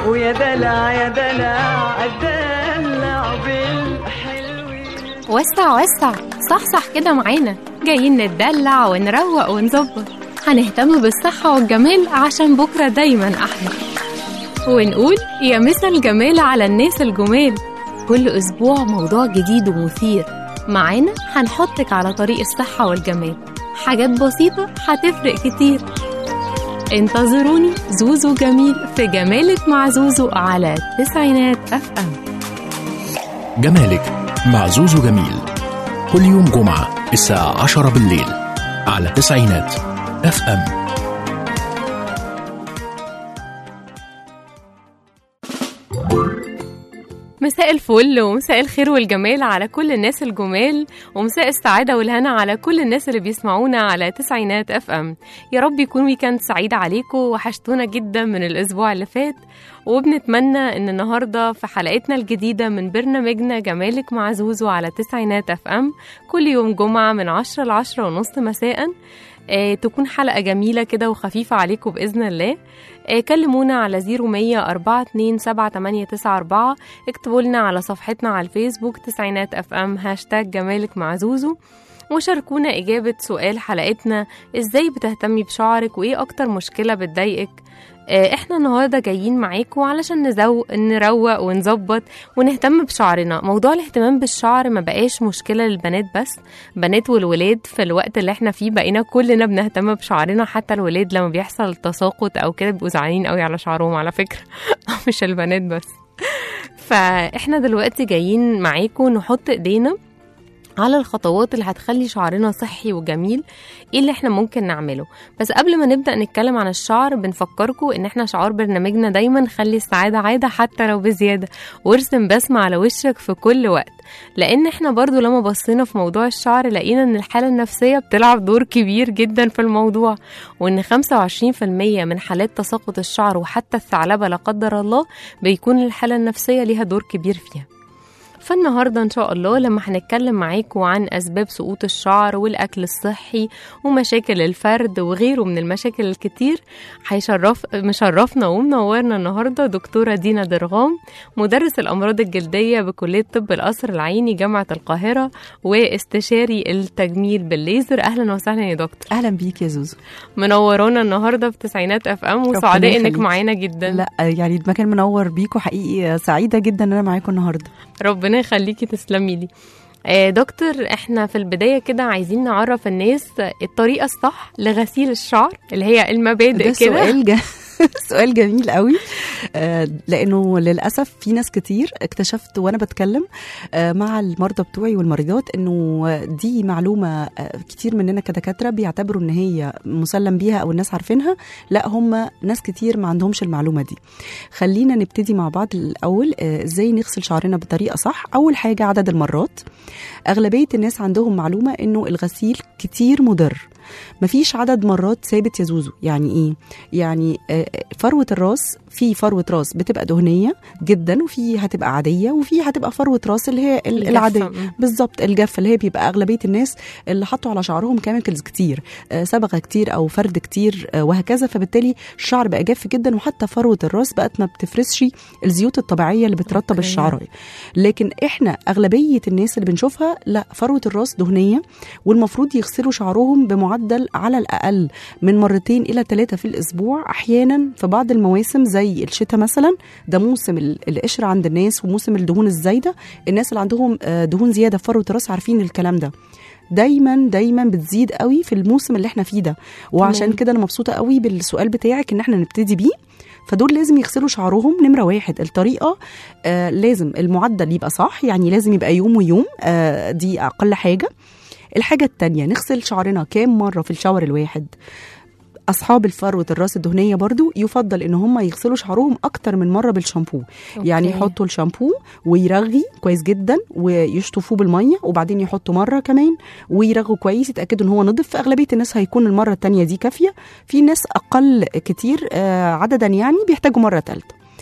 ويا دلع يا دلع الدلع بالحلوين وسع وسع صحصح كده معانا جايين نتدلع ونروق ونظبط هنهتم بالصحة والجمال عشان بكرة دايما أحلى ونقول يا مسا الجمال على الناس الجمال كل أسبوع موضوع جديد ومثير معانا هنحطك على طريق الصحة والجمال حاجات بسيطة هتفرق كتير انتظروني زوزو جميل في جمالك مع زوزو على تسعينات اف ام جمالك مع زوزو جميل كل يوم جمعة الساعة 10 بالليل على تسعينات اف ام مساء الفل ومساء الخير والجمال على كل الناس الجمال ومساء السعادة والهنا على كل الناس اللي بيسمعونا على تسعينات اف ام يا رب يكون ويكند سعيد عليكم وحشتونا جدا من الاسبوع اللي فات وبنتمنى ان النهارده في حلقتنا الجديدة من برنامجنا جمالك مع زوزو على تسعينات اف ام كل يوم جمعة من عشرة لعشرة ونص مساء آه، تكون حلقة جميلة كده وخفيفة عليكم بإذن الله آه، كلمونا على 0100 427 7894 اكتبوا لنا على صفحتنا على الفيسبوك تسعينات اف ام هاشتاج جمالك مع زوزو وشاركونا إجابة سؤال حلقتنا إزاي بتهتمي بشعرك وإيه أكتر مشكلة بتضايقك آه، احنا النهارده جايين معاكم علشان نزو... نروق ونظبط ونهتم بشعرنا موضوع الاهتمام بالشعر ما بقاش مشكله للبنات بس بنات والولاد في الوقت اللي احنا فيه بقينا كلنا بنهتم بشعرنا حتى الولاد لما بيحصل تساقط او كده بيبقوا زعلانين قوي على شعرهم على فكره مش البنات بس فاحنا دلوقتي جايين معاكم نحط ايدينا على الخطوات اللي هتخلي شعرنا صحي وجميل ايه اللي احنا ممكن نعمله بس قبل ما نبدا نتكلم عن الشعر بنفكركم ان احنا شعار برنامجنا دايما خلي السعاده عاده حتى لو بزياده وارسم بسمه على وشك في كل وقت لان احنا برضو لما بصينا في موضوع الشعر لقينا ان الحاله النفسيه بتلعب دور كبير جدا في الموضوع وان 25% من حالات تساقط الشعر وحتى الثعلبه لا قدر الله بيكون الحاله النفسيه ليها دور كبير فيها فالنهارده ان شاء الله لما هنتكلم معاكم عن اسباب سقوط الشعر والاكل الصحي ومشاكل الفرد وغيره من المشاكل الكتير هيشرف مشرفنا ومنورنا النهارده دكتوره دينا درغام مدرس الامراض الجلديه بكليه طب القصر العيني جامعه القاهره واستشاري التجميل بالليزر اهلا وسهلا يا دكتور اهلا بيك يا زوزو منورانا النهارده في تسعينات اف ام ربنا وسعداء انك يخليك. معانا جدا لا يعني المكان منور بيكوا حقيقي سعيده جدا ان انا معاكم النهارده ربنا يخليكي تسلمي لي آه دكتور احنا في البدايه كده عايزين نعرف الناس الطريقه الصح لغسيل الشعر اللي هي المبادئ ده كده سؤال ج... سؤال جميل قوي آه، لانه للاسف في ناس كتير اكتشفت وانا بتكلم آه، مع المرضى بتوعي والمريضات انه دي معلومه آه، كتير مننا كدكاتره بيعتبروا ان هي مسلم بيها او الناس عارفينها لا هم ناس كتير ما عندهمش المعلومه دي خلينا نبتدي مع بعض الاول آه، ازاي نغسل شعرنا بطريقه صح اول حاجه عدد المرات اغلبيه الناس عندهم معلومه انه الغسيل كتير مضر مفيش عدد مرات ثابت يا زوزو يعني ايه يعني آه، فروه الراس في فروه راس بتبقى دهنيه جدا وفي هتبقى عاديه وفي هتبقى فروه راس اللي هي ال- الجافة. العاديه مم. بالظبط الجافه اللي هي بيبقى اغلبيه الناس اللي حطوا على شعرهم كيميكلز كتير آه، صبغه كتير او فرد كتير آه، وهكذا فبالتالي الشعر بقى جاف جدا وحتى فروه الراس بقت ما بتفرزش الزيوت الطبيعيه اللي بترطب أوكي. الشعر لكن احنا اغلبيه الناس اللي بنشوفها لا فروه الراس دهنيه والمفروض يغسلوا شعرهم بمعدل على الاقل من مرتين الى ثلاثه في الاسبوع احيانا في بعض المواسم زي الشتاء مثلا ده موسم ال- القشره عند الناس وموسم الدهون الزايده الناس اللي عندهم آه، دهون زياده في فروه الراس عارفين الكلام ده دايما دايما بتزيد قوي في الموسم اللي احنا فيه ده وعشان تمام. كده انا مبسوطه قوي بالسؤال بتاعك ان احنا نبتدي بيه فدول لازم يغسلوا شعرهم نمره واحد الطريقه آه لازم المعدل يبقى صح يعني لازم يبقى يوم ويوم آه دي اقل حاجه الحاجه التانية نغسل شعرنا كام مره في الشاور الواحد اصحاب الفروه الراس الدهنيه برضو يفضل ان هم يغسلوا شعرهم اكتر من مره بالشامبو أوكي. يعني يحطوا الشامبو ويرغي كويس جدا ويشطفوه بالميه وبعدين يحطوا مره كمان ويرغوا كويس يتاكدوا ان هو نضف في اغلبيه الناس هيكون المره التانية دي كافيه في ناس اقل كتير آه عددا يعني بيحتاجوا مره ثالثه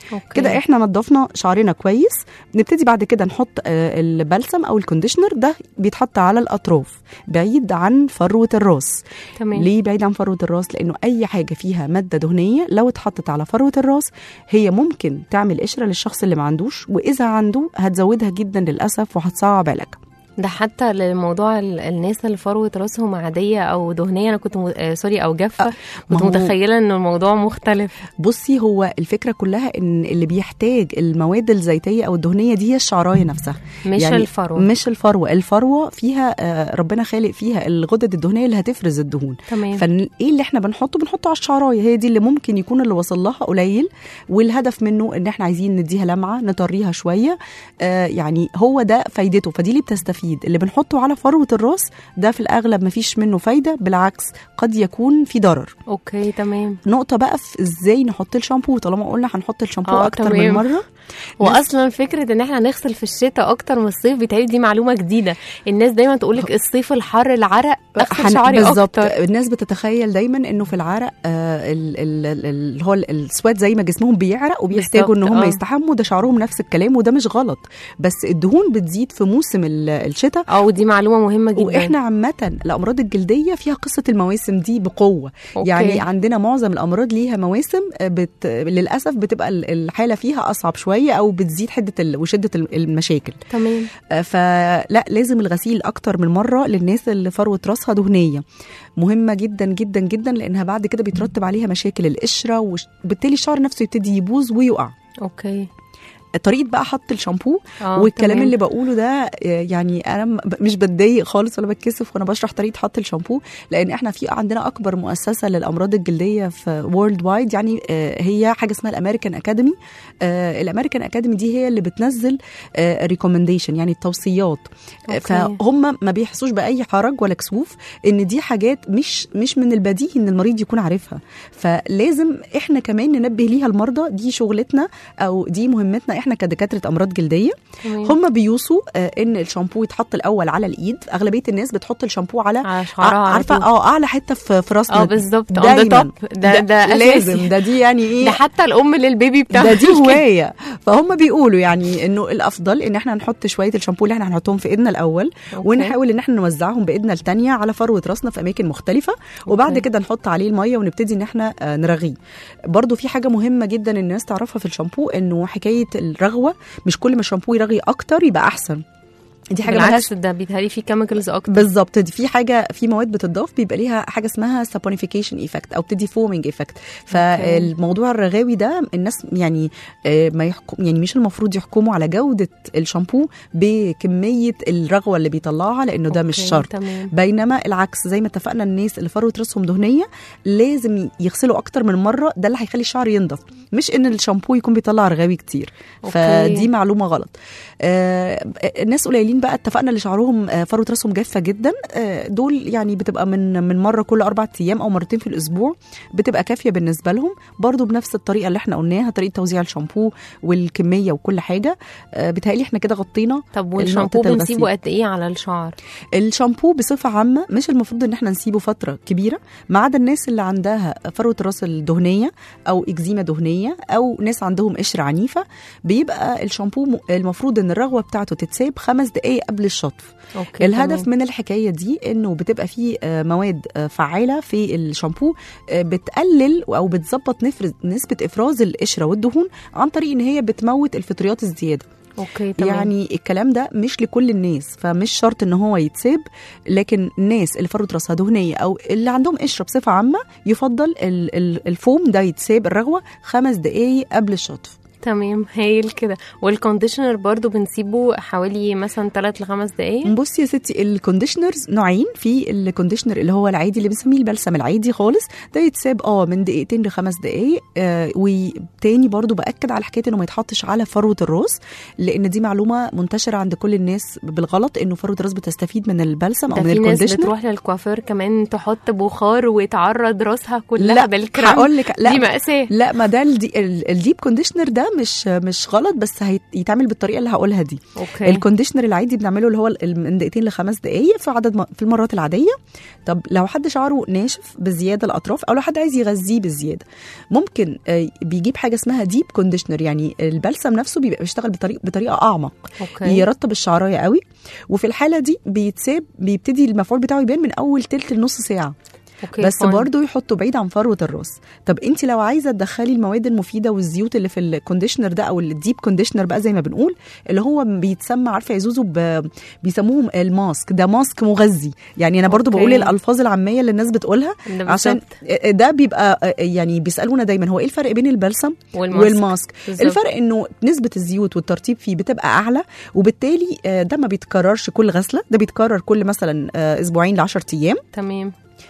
أوكي. كده احنا نضفنا شعرنا كويس نبتدي بعد كده نحط آه، البلسم او الكونديشنر ده بيتحط على الاطراف بعيد عن فروه الراس تمام ليه بعيد عن فروه الراس لانه اي حاجه فيها ماده دهنيه لو اتحطت على فروه الراس هي ممكن تعمل قشره للشخص اللي ما عندوش واذا عنده هتزودها جدا للاسف وهتصعب علاجها ده حتى لموضوع ال- الناس اللي فروة راسهم عادية أو دهنية أنا كنت م... آه سوري أو جافة ما كنت هو- متخيلة إن الموضوع مختلف بصي هو الفكره كلها ان اللي بيحتاج المواد الزيتيه او الدهنيه دي هي الشعرايه نفسها مش يعني الفروة مش الفروه الفروه فيها آه، ربنا خالق فيها الغدد الدهنيه اللي هتفرز الدهون تمام فايه اللي احنا بنحطه بنحطه على الشعرايه هي دي اللي ممكن يكون اللي وصل لها قليل والهدف منه ان احنا عايزين نديها لمعه نطريها شويه آه يعني هو ده فايدته فدي اللي بتستفيد اللي بنحطه على فروه الراس ده في الاغلب مفيش منه فايده بالعكس قد يكون في ضرر أوكي تمام نقطه بقى في ازاي نحط الشامبو طالما قلنا هنحط الشامبو آه، اكتر تمام. من مره واصلا فكره ان احنا نغسل في الشتاء اكتر من الصيف بيتهيألي دي معلومه جديده الناس دايما تقول لك الصيف الحر العرق اغسل هن- شعري بالظبط اكتر الناس بتتخيل دايما انه في العرق آه ال- ال- ال- اللي هو ال- السواد زي ما جسمهم بيعرق وبيحتاجوا ان بالظبط، هم آه. يستحموا ده شعرهم نفس الكلام وده مش غلط بس الدهون بتزيد في موسم ال- الشتاء اه ودي معلومه مهمه جدا واحنا عامه الامراض الجلديه فيها قصه المواسم دي بقوه أوكي. يعني عندنا معظم الامراض ليها مواسم آه، بت... للاسف بتبقى ال- الحاله فيها اصعب شويه او بتزيد حده ال... وشده ال- المشاكل تمام آه، فلا لازم الغسيل اكتر من مره للناس اللي فروه راسها دهنيه مهمه جدا جدا جدا لانها بعد كده بيترتب عليها مشاكل القشره وبالتالي الشعر نفسه يبتدي يبوظ ويقع اوكي طريقه بقى حط الشامبو اه والكلام تمام. اللي بقوله ده آه، يعني انا م- مش بتضايق خالص ولا بتكسف وانا بشرح طريقه حط الشامبو لان احنا في عندنا اكبر مؤسسه للامراض الجلديه في وورلد وايد يعني آه، هي حاجه اسمها الامريكان اكاديمي الامريكان اكاديمي دي هي اللي بتنزل ريكومنديشن يعني التوصيات آه، أوكي. فهم ما بيحسوش باي حرج ولا كسوف ان دي حاجات مش مش من البديهي ان المريض يكون عارفها فلازم احنا كمان ننبه ليها المرضى دي شغلتنا او دي مهمتنا احنا كدكاتره امراض جلديه تمام. هم بيوصوا آه، ان الشامبو يتحط الاول على الايد اغلبيه الناس بتحط الشامبو على على شعرها ع- على عارفه طول. اه اعلى حته في في راسنا اه بالظبط on the دايماً. top. ده ده لازم أساسي. ده دي يعني ايه ده حتى الام للبيبي بتاعها ده دي هوايه فهم بيقولوا يعني انه الافضل ان احنا نحط شويه الشامبو اللي احنا هنحطهم في ايدنا الاول أوكي. ونحاول ان احنا نوزعهم بايدنا التانية على فروه راسنا في اماكن مختلفه وبعد أوكي. كده نحط عليه الميه ونبتدي ان احنا آه، نرغيه برضو في حاجه مهمه جدا الناس تعرفها في الشامبو انه حكايه الرغوه مش كل ما الشامبو يرغي اكتر يبقى احسن دي حاجه ملهاش بالعكس ده بيتهيألي فيه كيميكالز اكتر بالظبط دي في حاجه في مواد بتضاف بيبقى ليها حاجه اسمها سابونيفيكيشن ايفكت او بتدي فومينج ايفكت فالموضوع الرغاوي ده الناس يعني آه، ما يحكم يعني مش المفروض يحكموا على جوده الشامبو بكميه الرغوه اللي بيطلعها لانه ده مش أوكي، شرط تمام بينما العكس زي ما اتفقنا الناس اللي فروه راسهم دهنيه لازم يغسلوا اكتر من مره ده اللي هيخلي الشعر ينضف مش ان الشامبو يكون بيطلع رغاوي كتير أوكي. فدي معلومه غلط آه الناس قليلين بقى اتفقنا اللي شعرهم آه فروه راسهم جافه جدا آه دول يعني بتبقى من من مره كل اربع ايام او مرتين في الاسبوع بتبقى كافيه بالنسبه لهم برضو بنفس الطريقه اللي احنا قلناها طريقه توزيع الشامبو والكميه وكل حاجه آه بتهيألي احنا كده غطينا طب والشامبو الغسيل. بنسيبه قد ايه على الشعر الشامبو بصفة عامة مش المفروض ان احنا نسيبه فترة كبيرة ما عدا الناس اللي عندها فروة الراس الدهنية او اكزيما دهنية او ناس عندهم قشرة عنيفة بيبقى الشامبو م- المفروض ان الرغوة بتاعته تتساب خمس دقايق قبل الشطف اوكي الهدف تمام. من الحكايه دي انه بتبقى فيه آه، مواد آه، فعاله في الشامبو آه، بتقلل او بتظبط نفرز نسبه افراز القشره والدهون عن طريق ان هي بتموت الفطريات الزياده اوكي تمام يعني الكلام ده مش لكل الناس فمش شرط ان هو يتساب لكن الناس اللي فروه راسها دهنيه او اللي عندهم قشره بصفه عامه يفضل ال- ال- الفوم ده يتساب الرغوه خمس دقايق قبل الشطف تمام هايل كده والكونديشنر برضو بنسيبه حوالي مثلا 3 ل 5 دقايق بصي يا ستي الكونديشنرز نوعين في الكونديشنر اللي هو العادي اللي بنسميه البلسم العادي خالص ده يتساب اه من دقيقتين لخمس دقايق آه وتاني برضو باكد على حكايه انه ما يتحطش على فروه الراس لان دي معلومه منتشره عند كل الناس بالغلط انه فروه الراس بتستفيد من البلسم ده او من في ناس الكونديشنر بتروح للكوافير كمان تحط بخار وتعرض راسها كلها لا بالكريم هقول لك دي لا مأساة لا ما ده الدي الديب كونديشنر ده مش مش غلط بس هيتعمل بالطريقه اللي هقولها دي اوكي الكونديشنر العادي بنعمله اللي هو ال- من دقيقتين لخمس دقائق في عدد م- في المرات العاديه طب لو حد شعره ناشف بزياده الاطراف او لو حد عايز يغذيه بزياده ممكن آه، بيجيب حاجه اسمها ديب كونديشنر يعني البلسم نفسه بيبقى بيشتغل بطريقه بطريقه اعمق اوكي يرطب الشعرايه قوي وفي الحاله دي بيتساب بيبتدي المفعول بتاعه يبان من اول تلت لنص ساعه اوكي بس فاين. برضه يحطه بعيد عن فروه الراس طب انت لو عايزه تدخلي المواد المفيده والزيوت اللي في الكونديشنر ده او الديب كونديشنر بقى زي ما بنقول اللي هو بيتسمى عارفه يا زوزو ب... بيسموهم الماسك ده ماسك مغذي يعني انا برضو أوكي. بقول الالفاظ العاميه اللي الناس بتقولها ده عشان بالظبط. ده بيبقى يعني بيسالونا دايما هو ايه الفرق بين البلسم والماسك. والماسك بالظبط. الفرق انه نسبه الزيوت والترطيب فيه بتبقى اعلى وبالتالي آه، ده ما بيتكررش كل غسله ده بيتكرر كل مثلا آه، اسبوعين ل 10 ايام تمام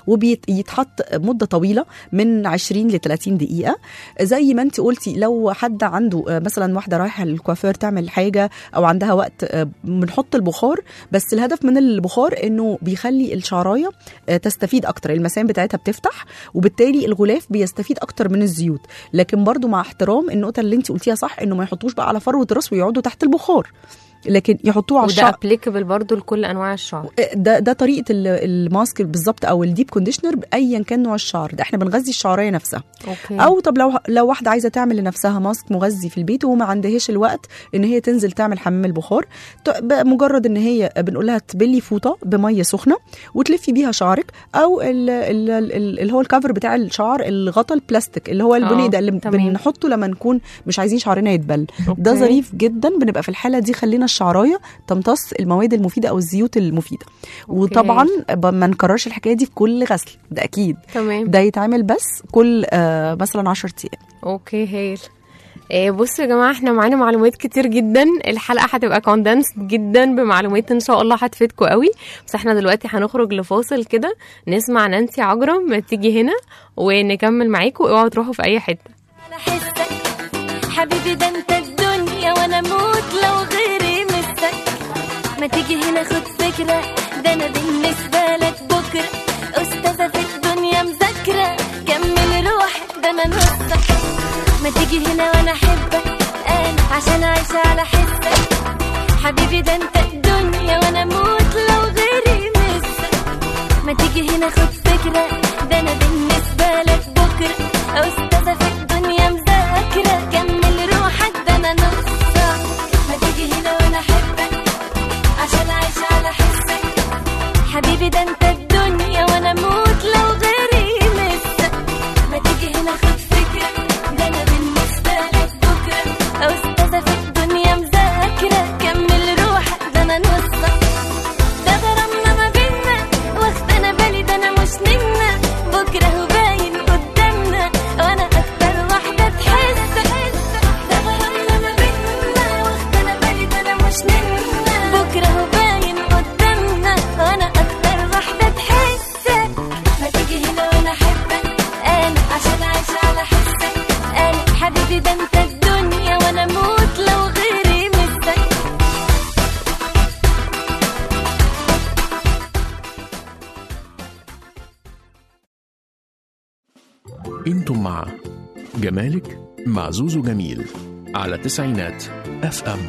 وبيتحط مده طويله من 20 ل 30 دقيقه زي ما انت قلتي لو حد عنده آه، مثلا واحده رايحه للكوافير تعمل حاجه او عندها وقت آه، بنحط البخار بس الهدف من البخار انه بيخلي الشعرايه آه، تستفيد اكتر المسام بتاعتها بتفتح وبالتالي الغلاف بيستفيد اكتر من الزيوت لكن برضو مع احترام النقطه اللي انت قلتيها صح انه ما يحطوش بقى على فروه الراس ويقعدوا تحت البخار لكن يحطوه على وده الشعر ابليكابل برضو لكل انواع الشعر ده ده طريقه ال- الماسك بالظبط او الديب كونديشنر ايا كان نوع الشعر ده احنا بنغذي الشعريه نفسها اوكي او طب لو لو واحده عايزه تعمل لنفسها ماسك مغذي في البيت وما عندهاش الوقت ان هي تنزل تعمل حمام البخار ت- بقى مجرد ان هي بنقول لها تبلي فوطه بميه سخنه وتلفي بيها شعرك او ال- ال- ال- اللي هو الكفر بتاع الشعر الغطا البلاستيك اللي هو البني آه، ده اللي تمام. بنحطه لما نكون مش عايزين شعرنا يتبل ده أوكي. ظريف جدا بنبقى في الحاله دي خلينا الشعرايه تمتص المواد المفيده او الزيوت المفيده وطبعا ب- ما نكررش الحكايه دي في كل غسل ده اكيد تمام ده يتعمل بس كل آه مثلا 10 ايام اوكي هايل إيه بصوا يا جماعه احنا معانا معلومات كتير جدا الحلقه هتبقى كوندنس جدا بمعلومات ان شاء الله هتفيدكم قوي بس احنا دلوقتي هنخرج لفاصل كده نسمع نانسي عجرم ما تيجي هنا ونكمل معاكم اوعوا تروحوا في اي حته على حسك حبيبي ده انت الدنيا وانا اموت لو غيري مسك ما تيجي هنا خد فكرة ده انا بالنسبة لك بكرة استاذة في الدنيا مذاكرة كمل روحك ده انا نصك ما تيجي هنا وانا احبك انا عشان عايشة على حسك حبيبي ده انت الدنيا وانا اموت لو غيري مسك ما تيجي هنا خد فكرة ده أنا بالنسبة لك بكرة أستاذة في الدنيا مذاكرة كمل روحك ده أنا نصك ما تيجي هنا وأنا أحبك عشان عايشة على حسك حبيبي ده أنت الدنيا وأنا أموت لو غيري مسك ما تيجي هنا خد فكرة ده أنا بالنسبة لك بكرة أستاذة في الدنيا مذاكرة كمل روحك ده أنا نصك ده غرامنا ما بينا واخد انا بالي ده انا مش نمنا بكره هو باين قدامنا وانا اكتر واحده تحس ده غرامنا ما بينا واخد انا بالي ده انا مش نمنا بكره هو باين قدامنا وانا اكتر واحده تحس ما تيجي هنا وانا احبك انا عشان عايشه على حسك انا حبيبي ده انت الدنيا وانا اموت لو غيري مسك انتم مع جمالك مع زوزو جميل على تسعينات اف ام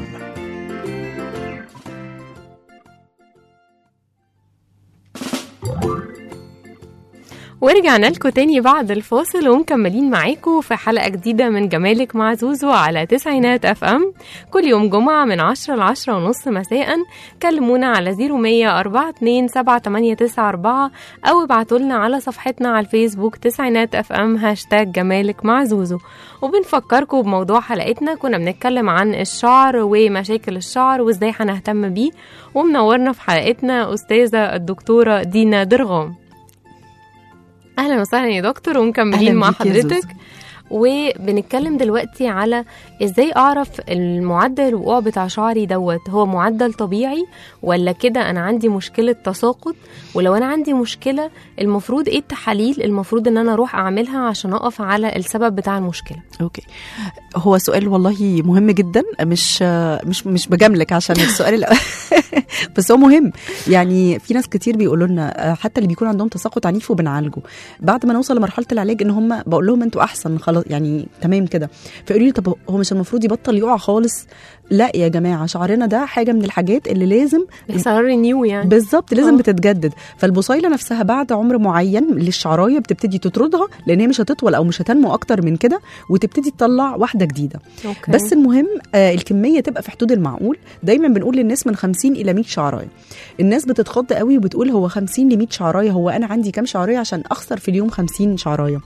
ورجعنا لكم تاني بعد الفاصل ومكملين معاكم في حلقة جديدة من جمالك مع زوزو على تسعينات اف ام كل يوم جمعة من عشرة لعشرة ونص مساء كلمونا على زيرو مية أربعة اتنين سبعة تمانية تسعة أربعة أو ابعتولنا على صفحتنا على الفيسبوك تسعينات اف ام هاشتاج جمالك مع زوزو وبنفكركم بموضوع حلقتنا كنا بنتكلم عن الشعر ومشاكل الشعر وازاي هنهتم بيه ومنورنا في حلقتنا أستاذة الدكتورة دينا درغام اهلا وسهلا يا دكتور ومكملين أهلاً مع بيك يا حضرتك زوزو. وبنتكلم دلوقتي على ازاي اعرف المعدل الوقوع بتاع شعري دوت هو معدل طبيعي ولا كده انا عندي مشكله تساقط ولو انا عندي مشكله المفروض ايه التحاليل المفروض ان انا اروح اعملها عشان اقف على السبب بتاع المشكله اوكي هو سؤال والله مهم جدا مش مش مش بجاملك عشان السؤال الأ- بس هو مهم يعني في ناس كتير بيقولوا لنا آه، حتى اللي بيكون عندهم تساقط عنيف وبنعالجه بعد ما نوصل لمرحله العلاج ان هم بقول لهم انتوا احسن خلاص يعني تمام كده فيقولوا لي طب هو مش المفروض يبطل يقع خالص لا يا جماعه شعرنا ده حاجه من الحاجات اللي لازم بيحصل رينيو يعني بالظبط لازم آه. بتتجدد فالبصيله نفسها بعد عمر معين للشعرايه بتبتدي تطردها لان هي مش هتطول او مش هتنمو اكتر من كده وتبتدي تطلع واحده جديده أوكي. بس المهم آه الكميه تبقى في حدود المعقول دايما بنقول للناس من 50 الى 100 شعرايه الناس بتتخض قوي وبتقول هو 50 ل 100 شعرايه هو انا عندي كام شعرايه عشان اخسر في اليوم 50 شعرايه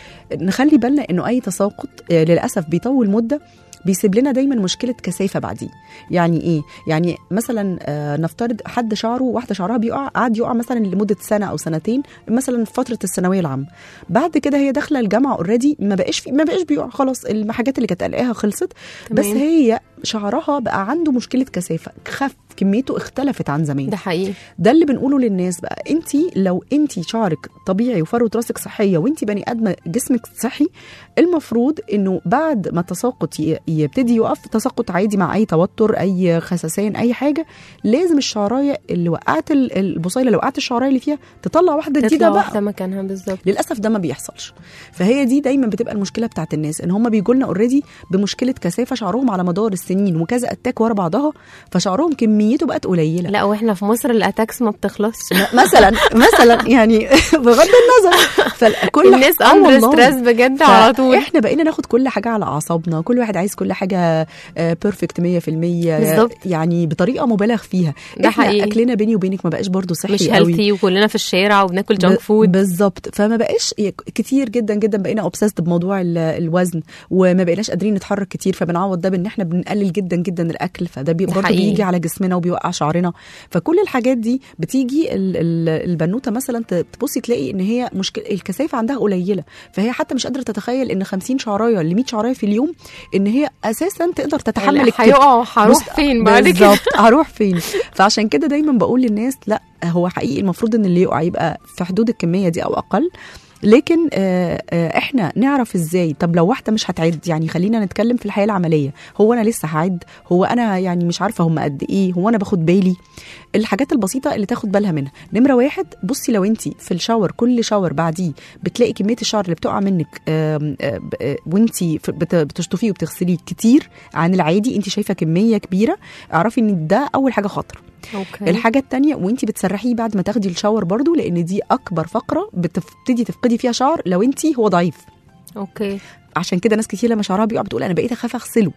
نخلي بالنا انه اي تساقط آه، للاسف بيطول مده بيسيب لنا دايما مشكله كثافه بعديه يعني ايه يعني مثلا آه، نفترض حد شعره واحده شعرها بيقع قعد يقع مثلا لمده سنه او سنتين مثلا في فتره الثانويه العامه بعد كده هي داخله الجامعه اوريدي ما بقاش في ما بقاش بيقع خلاص الحاجات اللي كانت قلقاها خلصت بس تمام. هي شعرها بقى عنده مشكله كثافه خف كميته اختلفت عن زمان ده حقيقي ده اللي بنقوله للناس بقى انت لو انت شعرك طبيعي وفروه راسك صحيه وانت بني ادمه جسمك صحي المفروض انه بعد ما التساقط ي- يبتدي يقف تساقط عادي مع اي توتر اي خسسان اي حاجه لازم الشعرايه اللي وقعت ال- البصيله لو وقعت الشعرايه اللي فيها تطلع واحده جديده تطلع بقى واحده مكانها بالظبط للاسف ده ما بيحصلش فهي دي دايما بتبقى المشكله بتاعت الناس ان هم بيجوا لنا اوريدي بمشكله كثافه شعرهم على مدار السنين وكذا اتاك ورا بعضها فشعرهم كميته بقت قليله لا واحنا في مصر الاتاكس ما بتخلصش مثلا مثلا يعني بغض النظر فكل الناس آه اندر والله. ستريس بجد على طول احنا بقينا ناخد كل حاجه على اعصابنا كل واحد عايز كل حاجه بيرفكت 100% بالظبط. يعني بطريقه مبالغ فيها ده احنا حقيقي. اكلنا بيني وبينك ما بقاش برضو صحي مش قوي هيلثي وكلنا في الشارع وبناكل ب- جانك فود بالظبط فما بقاش كتير جدا جدا بقينا اوبسيسد بموضوع ال- الوزن وما بقيناش قادرين نتحرك كتير فبنعوض ده بان احنا بنقلل جدا جدا الاكل فده بي ده برضه حقيقي. بيجي على جسمنا وبيوقع شعرنا فكل الحاجات دي بتيجي ال- ال- البنوته مثلا ت- تبصي تلاقي ان هي مشكله الكثافه عندها قليله فهي حتى مش قادره تتخيل ان 50 شعرايه ل 100 شعرايه في اليوم ان هي اساسا تقدر تتحمل لا، الكتف. هيقعوا هروح بص- فين بعد كده بالظبط هروح فين فعشان كده دايما بقول للناس لا هو حقيقي المفروض ان اللي يقع يبقى في حدود الكميه دي او اقل لكن آه، آه، احنا نعرف ازاي طب لو واحده مش هتعد يعني خلينا نتكلم في الحياه العمليه هو انا لسه هعد هو انا يعني مش عارفه هم قد ايه هو انا باخد بالي الحاجات البسيطه اللي تاخد بالها منها نمره واحد بصي لو انت في الشاور كل شاور بعديه بتلاقي كميه الشعر اللي بتقع منك آم، آه، ب- آه، وانت ف- بت- بتشطفيه وبتغسليه كتير عن العادي انت شايفه كميه كبيره اعرفي ان ده اول حاجه خطر اوكي الحاجه التانية وانت بتسرحيه بعد ما تاخدي الشاور برضو لان دي اكبر فقره بتبتدي تفقدي فيها شعر لو انت هو ضعيف اوكي عشان كده ناس كتير لما شعرها بيقع بتقول انا بقيت اخاف اغسله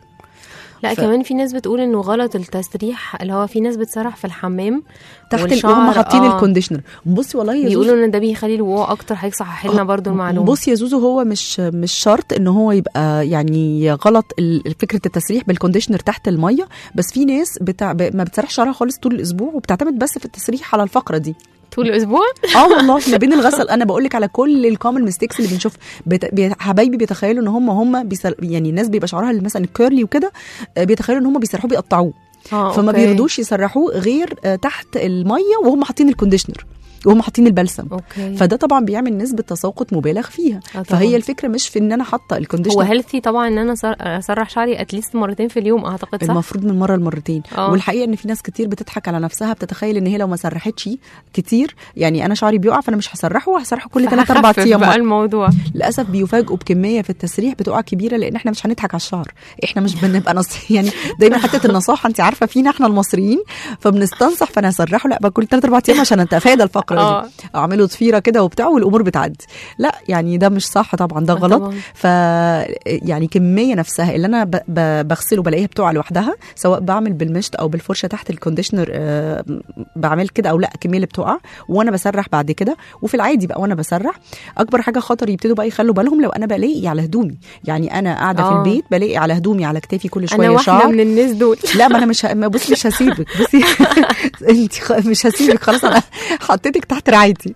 لا ف- كمان في ناس بتقول انه غلط التسريح اللي هو في ناس بتسرح في الحمام تحت ال- والشعر، وهم حاطين آه. الكونديشنر بصي والله يا بيقولوا زوزو ان ده بيخلي الوقوع اكتر حضرتك صحح لنا برضو المعلومه بصي يا زوزو هو مش مش شرط ان هو يبقى يعني غلط ال- فكره التسريح بالكونديشنر تحت الميه بس في ناس بتاع ب- ما بتسرحش شعرها خالص طول الاسبوع وبتعتمد بس في التسريح على الفقره دي طول الاسبوع اه والله ما بين الغسل انا بقول لك على كل الكومن ميستيكس اللي بنشوف بت... بي... حبايبي بيتخيلوا ان هم هم بيسر... يعني الناس بيبقى شعرها مثلا الكيرلي وكده آه، بيتخيلوا ان هم بيسرحوه بيقطعوه اه فما أوكي. بيرضوش يسرحوه غير آه، تحت الميه وهم حاطين الكونديشنر وهم حاطين البلسم اوكي فده طبعا بيعمل نسبه تساقط مبالغ فيها آه طبعاً. فهي الفكره مش في ان انا حاطه هو الكونديشنر هيلثي طبعا ان انا أسر- اسرح شعري اتليست مرتين في اليوم اعتقد صح المفروض من مره لمرتين آه. والحقيقه ان في ناس كتير بتضحك على نفسها بتتخيل ان هي لو ما سرحتش كتير يعني انا شعري بيقع فانا مش هسرحه هسرحه كل 3 4 فهخفف ايام بقى مرة. الموضوع للاسف بيفاجئوا بكميه في التسريح بتقع كبيره لان احنا مش هنضحك على الشعر احنا مش بنبقى نص يعني دايما حته النصاحه انت عارفه فينا احنا المصريين فبنستنصح فانا اسرحه لا بقى كل 3 4 ايام عشان اتفادى الفقره آه. دي اعمله ضفيره كده وبتاع والامور بتعدي لا يعني ده مش صح طبعا ده آه غلط طبعاً. ف يعني كميه نفسها اللي انا ب... ب... بغسله بلاقيها بتقع لوحدها سواء بعمل بالمشط او بالفرشه تحت الكونديشنر آه بعمل كده او لا الكميه اللي بتقع وانا بسرح بعد كده وفي العادي بقى وانا بسرح اكبر حاجه خطر يبتدوا بقى يخلوا بالهم لو انا بلاقي على هدومي يعني انا قاعده في آه. البيت بلاقي على هدومي على كتافي كل انا شويه واحده شعر من الناس دول لا ما انا مش ه... ما بصي مش هسيبك بصي انت خ... مش هسيبك خلاص انا حطيتك تحت رعايتي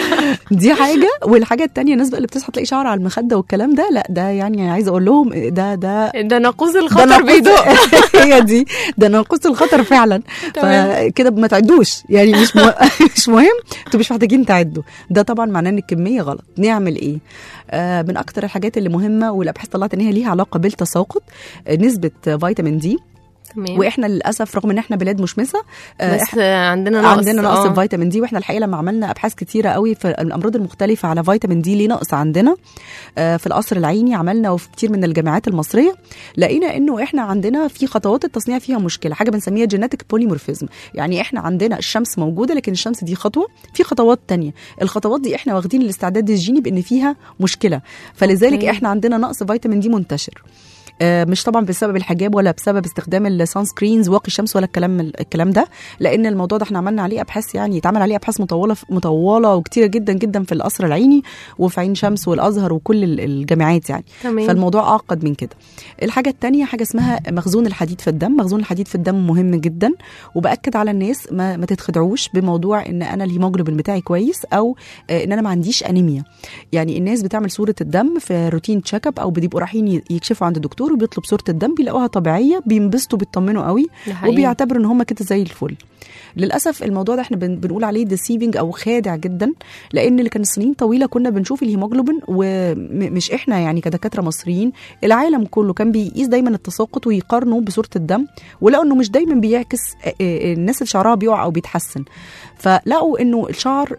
دي حاجه والحاجه التانية الناس بقى اللي بتصحى تلاقي شعر على المخده والكلام ده لا ده يعني عايزه اقول لهم ده ده ده ناقوس ده الخطر ناقوس- بيدق هي دي ده ناقوس الخطر فعلا تمام. فكده ما تعدوش يعني مش مه... مش مهم انتوا مش محتاجين تعدوا ده طبعا معناه ان الكميه غلط نعمل ايه آه من اكتر الحاجات اللي مهمه والابحاث طلعت ان هي ليها علاقه بالتساقط آه نسبه فيتامين دي تمام واحنا للاسف رغم ان احنا بلاد مشمسه آه، بس عندنا نقص عندنا نقص آه. في فيتامين دي واحنا الحقيقه لما عملنا ابحاث كتيره قوي في الامراض المختلفه على فيتامين دي ليه نقص عندنا آه، في القصر العيني عملنا وفي كتير من الجامعات المصريه لقينا انه احنا عندنا في خطوات التصنيع فيها مشكله حاجه بنسميها جينيتك بوليمورفيزم يعني احنا عندنا الشمس موجوده لكن الشمس دي خطوه في خطوات تانية الخطوات دي احنا واخدين الاستعداد الجيني بان فيها مشكله فلذلك أوكي. احنا عندنا نقص فيتامين دي منتشر آه، مش طبعا بسبب الحجاب ولا بسبب استخدام السان سكرينز واقي الشمس ولا الكلام الكلام ده لان الموضوع ده احنا عملنا عليه ابحاث يعني اتعمل عليه ابحاث مطوله مطوله وكتيره جدا جدا في القصر العيني وفي عين شمس والازهر وكل ال- الجامعات يعني تمام فالموضوع اعقد من كده الحاجه الثانيه حاجه اسمها مخزون الحديد في الدم مخزون الحديد في الدم مهم جدا وباكد على الناس ما, ما تتخدعوش بموضوع ان انا الهيموجلوبين بتاعي كويس او آه، ان انا ما عنديش انيميا يعني الناس بتعمل صوره الدم في روتين تشيك اب او بيبقوا رايحين ي- يكشفوا عند الدكتور وبيطلب صوره الدم بيلاقوها طبيعيه بينبسطوا بيطمنوا قوي ده حقيقي. وبيعتبروا ان هم كده زي الفل للاسف الموضوع ده احنا بن- بنقول عليه ديسيفنج او خادع جدا لان اللي كان سنين طويله كنا بنشوف الهيموجلوبين ومش احنا يعني كدكاتره مصريين العالم كله كان بيقيس دايما التساقط ويقارنه بصوره الدم ولقوا انه مش دايما بيعكس آه، آه، الناس اللي شعرها بيقع او بيتحسن فلقوا انه الشعر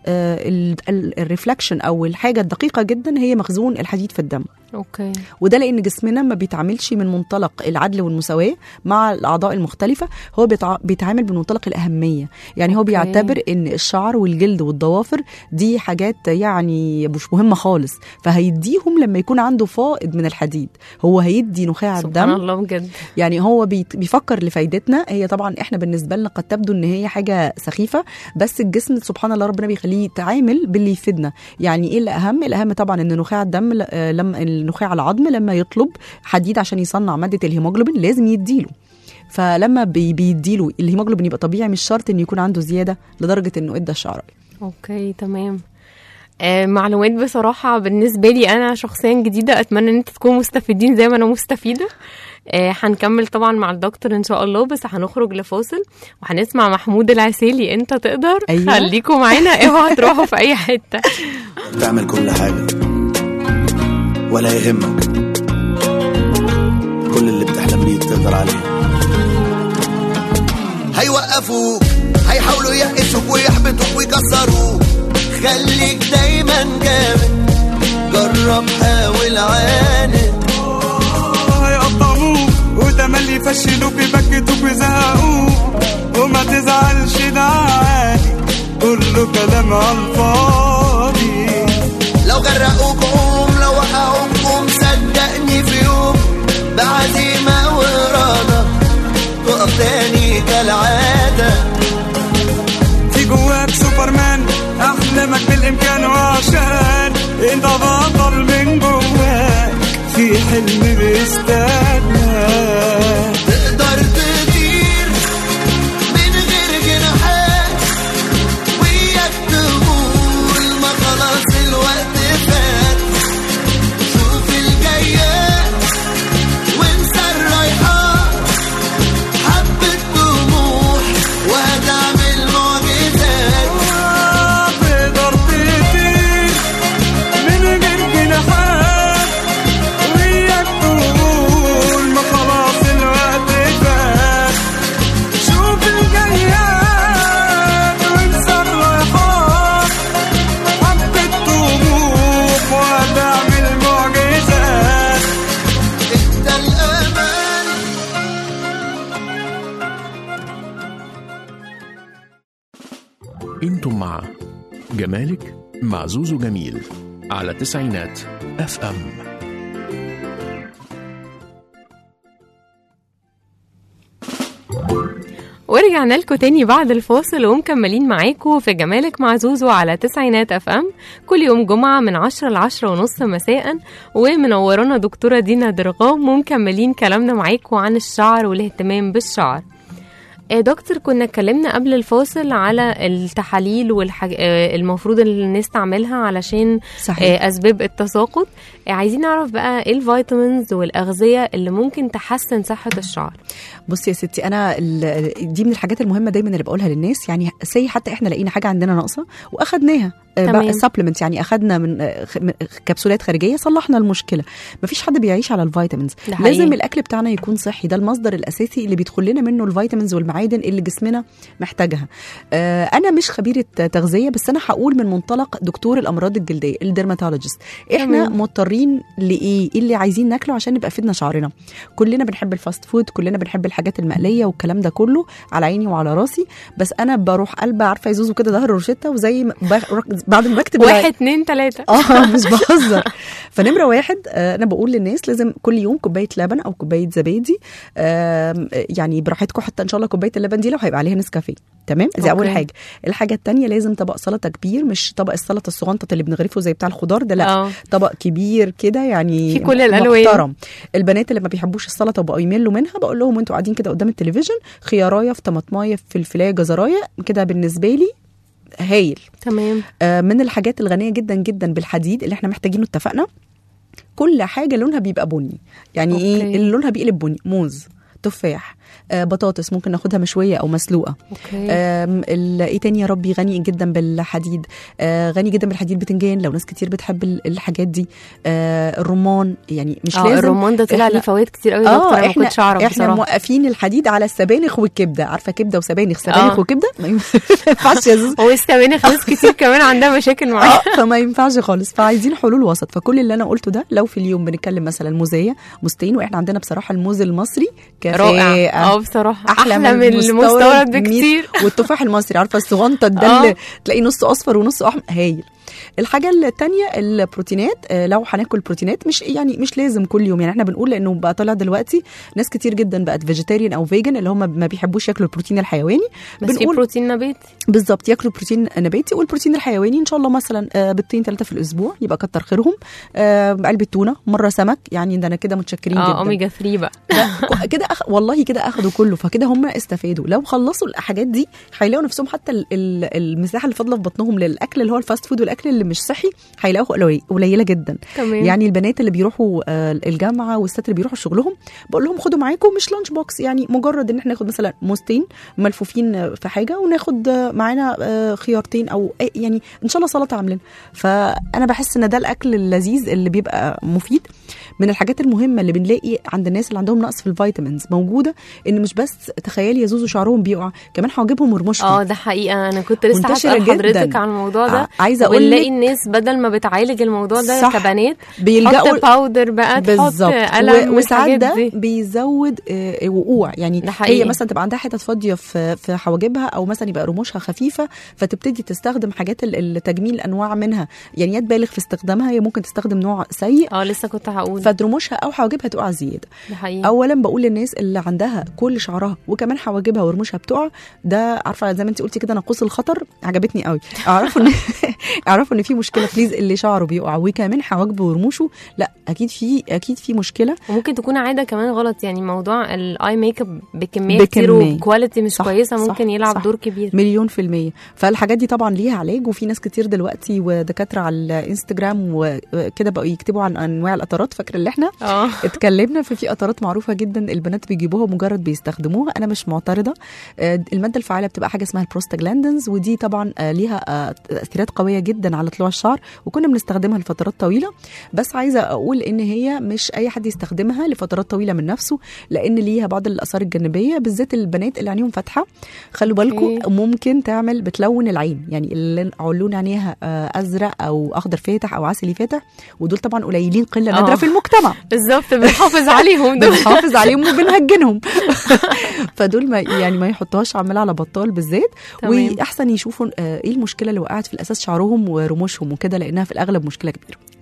الريفلكشن او الحاجه الدقيقه جدا هي مخزون الحديد في الدم اوكي وده لان جسمنا ما بيتعاملش من منطلق العدل والمساواه مع الاعضاء المختلفه هو بيتع... بيتعامل بمنطلق الاهميه يعني هو أوكي. بيعتبر ان الشعر والجلد والضوافر دي حاجات يعني مش مهمه خالص فهيديهم لما يكون عنده فائض من الحديد هو هيدي نخاع سبحان الدم الله بجد يعني هو بيت- بيفكر لفايدتنا هي طبعا احنا بالنسبه لنا قد تبدو ان هي حاجه سخيفه بس الجسم سبحان الله ربنا بيخليه يتعامل باللي يفيدنا يعني ايه الاهم الاهم طبعا ان نخاع الدم ل- آه، لما النخاع العظم لما يطلب حديد عشان يصنع ماده الهيموجلوبين لازم يديله فلما بي بيديله الهيموجلوبين يبقى طبيعي مش شرط ان يكون عنده زياده لدرجه انه ادى الشعر اوكي تمام آه معلومات بصراحة بالنسبة لي أنا شخصيا جديدة أتمنى إن أنتوا تكونوا مستفيدين زي ما أنا مستفيدة آه هنكمل طبعا مع الدكتور إن شاء الله بس هنخرج لفاصل وهنسمع محمود العسيلي أنت تقدر أيوة. خليكوا معانا اوعوا تروحوا في أي حتة تعمل كل حاجة ولا يهمك كل اللي بتحلم بيه تقدر عليه هيوقفوك هيحاولوا يقسوك ويحبطوك ويكسروك خليك دايما جامد جرب حاول عاند هيقطعوك وتملي يفشلوك يبكتوك ويزهقوك وما تزعلش ده عادي كله كلام على الفاضي لو غرقوك قوم لو وقعوك قوم صدقني في يوم بعزيمة وإرادة تقف تاني كالعادة في جواك سوبرمان احلامك بالامكان وعشان انت بطل من جواك في حلم بيستناك تقدر تطير من غير جناحات وياك تقول ما خلاص الوقت فات شوف الجايات وانسى الرايحات حبة طموح وهتعمل معجزات تقدر تطير من غير جناحات وياك تقول ما خلاص الوقت فات شوف الجياد وانسى الرايحات حبة طموح وهتعمل معجزات انت الأمان انتم مع جمالك مع زوزو جميل على تسعينات اف ام ورجعنا لكم تاني بعد الفاصل ومكملين معاكم في جمالك مع زوزو على تسعينات اف ام كل يوم جمعة من عشرة لعشرة ونص مساء ومنورانا دكتورة دينا درغام ومكملين كلامنا معاكم عن الشعر والاهتمام بالشعر آه، دكتور كنا اتكلمنا قبل الفاصل على التحاليل والحاج... آه، المفروض ان الناس تعملها علشان صحيح آه، اسباب التساقط آه، عايزين نعرف بقى ايه الفيتامينز والاغذيه اللي ممكن تحسن صحه الشعر بصي يا ستي انا ال- دي من الحاجات المهمه دايما اللي بقولها للناس يعني سي حتى احنا لقينا حاجه عندنا ناقصه واخدناها تمام. سبلمنت يعني اخدنا من آه، خ- من كبسولات خارجيه صلحنا المشكله مفيش حد بيعيش على الفيتامينز ده حقيقي. لازم الاكل بتاعنا يكون صحي ده المصدر الاساسي اللي بيدخل لنا منه الفيتامينز والمعادن اللي جسمنا محتاجها آه انا مش خبيره تغذيه بس انا هقول من منطلق دكتور الامراض الجلديه الدرماتولوجيست احنا تمام. مضطرين لايه ايه اللي عايزين ناكله عشان نبقى فدنا شعرنا كلنا بنحب الفاست فود كلنا بنحب الحاجات المقليه والكلام ده كله على عيني وعلى راسي بس انا بروح قلبه عارفه يزوزو كده ظهر روشته وزي ما ب- بعد ما بكتب واحد اتنين تلاته اه مش بهزر فنمره واحد آه، انا بقول للناس لازم كل يوم كوبايه لبن او كوبايه زبادي آم، يعني براحتكم حتى ان شاء الله كوبايه اللبن دي لو هيبقى عليها نسكافيه تمام دي اول أوكي. حاجه الحاجه الثانيه لازم طبق سلطه كبير مش طبق السلطه الصغنطه اللي بنغرفه زي بتاع الخضار ده لا اه طبق كبير كده يعني في كل الألوان. محترم البنات اللي ما بيحبوش السلطه وبقوا يملوا منها بقول لهم وانتوا قاعدين كده قدام التلفزيون خيارايه في طماطمايه في فلفلايه جزرايه كده بالنسبه لي هايل تمام آه، من الحاجات الغنيه جدا جدا بالحديد اللي احنا محتاجينه اتفقنا كل حاجه لونها بيبقى بني يعني أوكي. ايه اللي لونها بيقلب بني موز تفاح آه بطاطس ممكن ناخدها مشويه او مسلوقه اوكي آم، ال- ايه تاني يا ربي غني جدا بالحديد آه غني جدا بالحديد بتنجان لو ناس كتير بتحب ال- الحاجات دي آه الرمان يعني مش اه لازم الرمان ده طلع إحنا- ليه فوائد كتير قوي يا دكتور انا ما احنا كنتش اعرف احنا بصراحه موقفين الحديد على السبانخ والكبده عارفه كبده وسبانخ سبانخ آه. وكبده ما ينفعش يا زوزو هو السبانخ ناس كتير كمان عندها مشاكل معاه اه فما ينفعش خالص فعايزين حلول وسط فكل اللي انا قلته ده لو في اليوم بنتكلم مثلا موزيه موزتين واحنا عندنا بصراحه الموز المصري رائع كفاءة. اه بصراحه احلى, احلى من المستورد بكتير والتفاح المصري عارفه الصغنطه ده آه. اللي تلاقي نص اصفر ونص احمر هايل الحاجه الثانيه البروتينات آه، لو هناكل بروتينات مش يعني مش لازم كل يوم يعني احنا بنقول لانه بقى طالع دلوقتي ناس كتير جدا بقت فيجيتيريان او فيجن اللي هم ما بيحبوش ياكلوا البروتين الحيواني بس في بروتين نباتي بالظبط ياكلوا بروتين نباتي والبروتين الحيواني ان شاء الله مثلا آه، بيضتين ثلاثه في الاسبوع يبقى كتر خيرهم آه، علبه تونه مره سمك يعني ده انا كده متشكرين اه جدا اوميجا 3 بقى ده كده أخ... والله كده اخدوا كله فكده هم استفادوا لو خلصوا الحاجات دي هيلاقوا نفسهم حتى ال- ال- المساحه اللي فاضله في بطنهم للاكل اللي هو الفاست فود والاكل اللي مش صحي هيلاقوها قليل- قليله جدا تمام يعني البنات اللي بيروحوا آه، الجامعه والستات اللي بيروحوا شغلهم بقول لهم خدوا معاكم مش لانش بوكس يعني مجرد ان احنا ناخد مثلا موزتين ملفوفين آه، في حاجه وناخد آه، معانا آه، خيارتين او أي- يعني ان شاء الله سلطه عاملين فانا بحس ان ده الاكل اللذيذ اللي بيبقى مفيد من الحاجات المهمه اللي بنلاقي عند الناس اللي عندهم نقص في الفيتامينز موجوده ان مش بس تخيلي يا زوزو شعرهم بيقع كمان حواجبهم ورموشهم اه ده حقيقه انا كنت لسه منتشرة هسال حضرتك جدا. عن الموضوع ده ع- عايزه اقول ونلاقي لك الناس بدل ما بتعالج الموضوع ده صح. كبنات بيلجأوا تحط باودر بقى تحط بالظبط قلم و- وساعات والحاجات ده دي. بيزود آه، وقوع يعني ده حقيقي. هي مثلا تبقى عندها حتت فاضيه في في حواجبها او مثلا يبقى رموشها خفيفه فتبتدي تستخدم حاجات ال- التجميل انواع منها يعني يا تبالغ في استخدامها هي ممكن تستخدم نوع سيء اه لسه كنت هقول فرموشها او حواجبها تقع زياده ده حقيقي اولا بقول للناس اللي عندها كل شعرها وكمان حواجبها ورموشها بتقع ده عارفه زي ما انت قلتي كده ناقوس الخطر عجبتني قوي اعرفوا ان اعرفوا ان في مشكله بليز اللي شعره بيقع وكمان حواجبه ورموشه لا اكيد في اكيد في مشكله وممكن تكون عاده كمان غلط يعني موضوع الاي ميك اب بكميه كتير بكمية. وبكواليتي مش صح، كويسه صح، ممكن يلعب صح. دور كبير مليون في المية فالحاجات دي طبعا ليها علاج وفي ناس كتير دلوقتي ودكاترة على الانستجرام وكده بقوا يكتبوا عن انواع القطرات فاكرة اللي احنا اه اتكلمنا ففي قطرات معروفة جدا البنات بيجيبوها مجرد بيستخدموها انا مش معترضة آه، المادة الفعالة بتبقى حاجة اسمها البروستاجلاندنز ودي طبعا آه، ليها آه، تأثيرات قوية جدا على طلوع الشعر وكنا بنستخدمها لفترات طويلة بس عايزة اقول ان هي مش اي حد يستخدمها لفترات طويلة من نفسه لان ليها بعض الاثار الجانبية بالذات البنات اللي عينيهم فاتحة خلوا بالكم أوكي. ممكن تعمل بتلون العين يعني اللي لون عينيها آه، ازرق او اخضر فاتح او عسلي فاتح ودول طبعا قليلين قله نادره آه. في المجتمع بالظبط بنحافظ عليهم دول بنحافظ عليهم وبنهجنهم فدول ما يعني ما يحطوهاش عمال على بطال بالذات تمام. واحسن يشوفوا آه، ايه المشكله اللي وقعت في الاساس شعرهم ورموشهم وكده لانها في الاغلب مشكله كبيره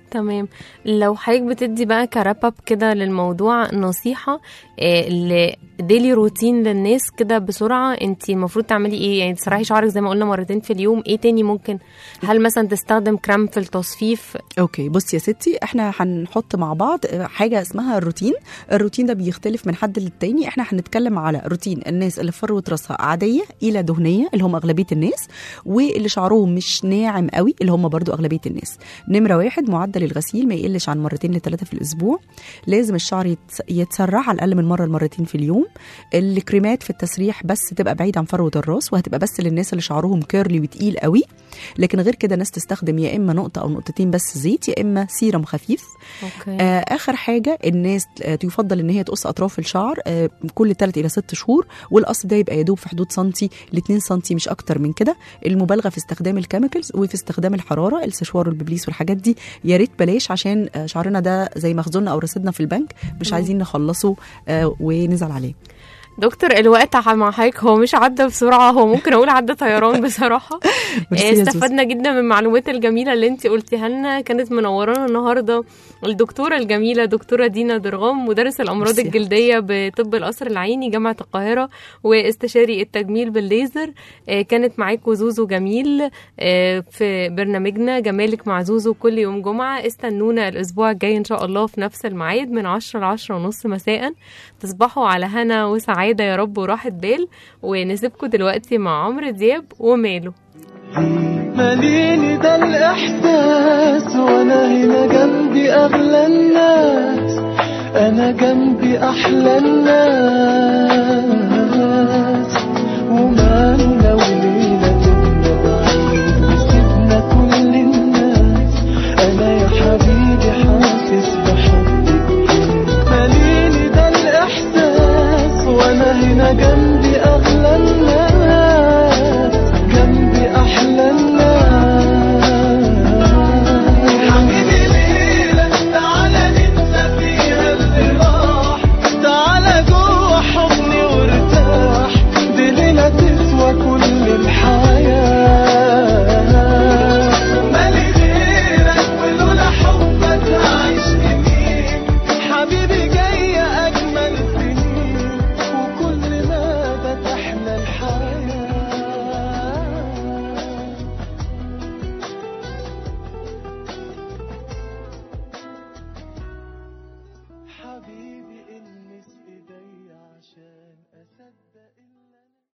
تمام لو حضرتك بتدي بقى كراب اب كده للموضوع نصيحة لديلي روتين للناس كده بسرعة انت المفروض تعملي ايه يعني تسرحي شعرك زي ما قلنا مرتين في اليوم ايه تاني ممكن هل مثلا تستخدم كريم في التصفيف اوكي بصي يا ستي احنا هنحط مع بعض حاجه اسمها الروتين الروتين ده بيختلف من حد للتاني احنا هنتكلم على روتين الناس اللي فروه راسها عاديه الى دهنيه اللي هم اغلبيه الناس واللي شعرهم مش ناعم قوي اللي هم برضو اغلبيه الناس نمره واحد معدل الغسيل ما يقلش عن مرتين لثلاثه في الاسبوع لازم الشعر يتس- يتسرح على الاقل من مره لمرتين في اليوم الكريمات في التسريح بس تبقى بعيد عن فروه الراس وهتبقى بس للناس اللي شعرهم كيرلي وتقيل قوي لكن غير كده الناس تستخدم يا اما نقطه او نقطتين بس زيت يا اما سيرم خفيف اوكي آه اخر حاجه الناس آه يفضل ان هي تقص اطراف الشعر آه كل 3 الى 6 شهور والقص ده يبقى يدوب في حدود سنتي ل 2 سنتي مش اكتر من كده المبالغه في استخدام الكيميكالز وفي استخدام الحراره السشوار والببليس والحاجات دي يا ريت بلاش عشان آه شعرنا ده زي مخزوننا او رصيدنا في البنك مش عايزين نخلصه آه ونزعل عليه دكتور الوقت مع حضرتك هو مش عدى بسرعة هو ممكن أقول عدى طيران بصراحة ميرسي يا زوزو. استفدنا جدا من المعلومات الجميلة اللي انت قلتيها لنا كانت منورانا النهاردة الدكتورة الجميلة دكتورة دينا درغام مدرس الأمراض ميرسي. الجلدية بطب القصر العيني جامعة القاهرة واستشاري التجميل بالليزر آه، كانت معاكم زوزو جميل آه، في برنامجنا جمالك مع زوزو كل يوم جمعة استنونا الأسبوع الجاي إن شاء الله في نفس الميعاد من 10 ل 10 ونص مساء تصبحوا على هنا وسعادة يا رب وراحة بال ونسيبكم دلوقتي مع عمرو دياب وماله ماليني ده الإحساس وأنا هنا جنبي أغلى الناس أنا جنبي أحلى الناس